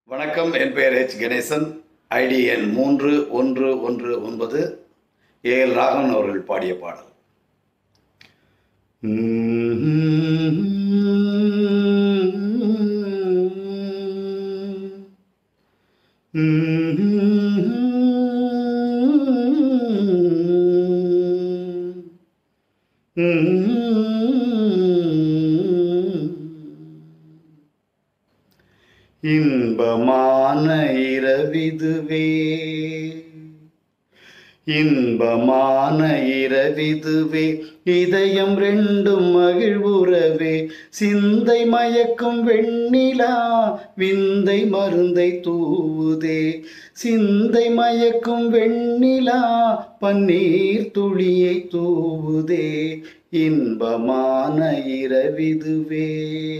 வணக்கம் என் பெயர் H Ganesan ID எண் மூன்று ஒன்று ஒன்று ஒன்பது ஏஎல் ராகவன் அவர்கள் பாடிய பாடல் இன்பமான இரவிதுவே இன்பமான இரவிதுவே இதயம் ரெண்டும் மகிழ்வுறவே சிந்தை மயக்கும் வெண்ணிலா விந்தை மருந்தை தூவுதே சிந்தை மயக்கும் வெண்ணிலா பன்னீர் துளியை தூவுதே இன்பமான இரவிதுவே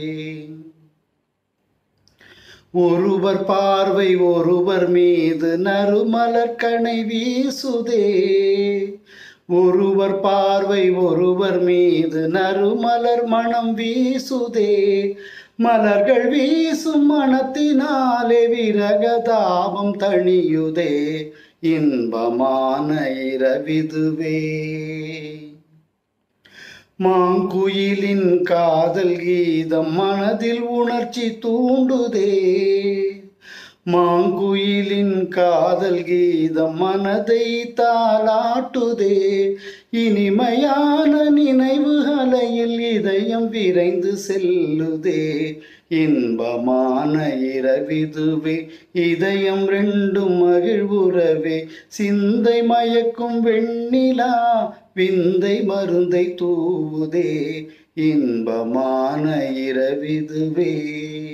ஒருவர் பார்வை ஒருவர் மீது நறுமலர்கனை வீசுதே ஒருவர் பார்வை ஒருவர் மீது நறுமலர் மனம் வீசுதே மலர்கள் வீசும் மனத்தினாலே விரகதாபம் தணியுதே இன்பமான இரவிதுவே மாங்குயிலின் காதல் கீதம் மனதில் உணர்ச்சி தூண்டுதே மாங்குயிலின் காதல் கீதம் மனதை தாளாட்டுதே இனிமையான நினைவு அலையில் இதயம் விரைந்து செல்லுதே இன்பமான இரவிதுவே இதயம் ரெண்டும் மகிழ்வுறவே சிந்தை மயக்கும் வெண்ணிலா விந்தை மருந்தை தூவுதே இன்பமான இரவிதுவே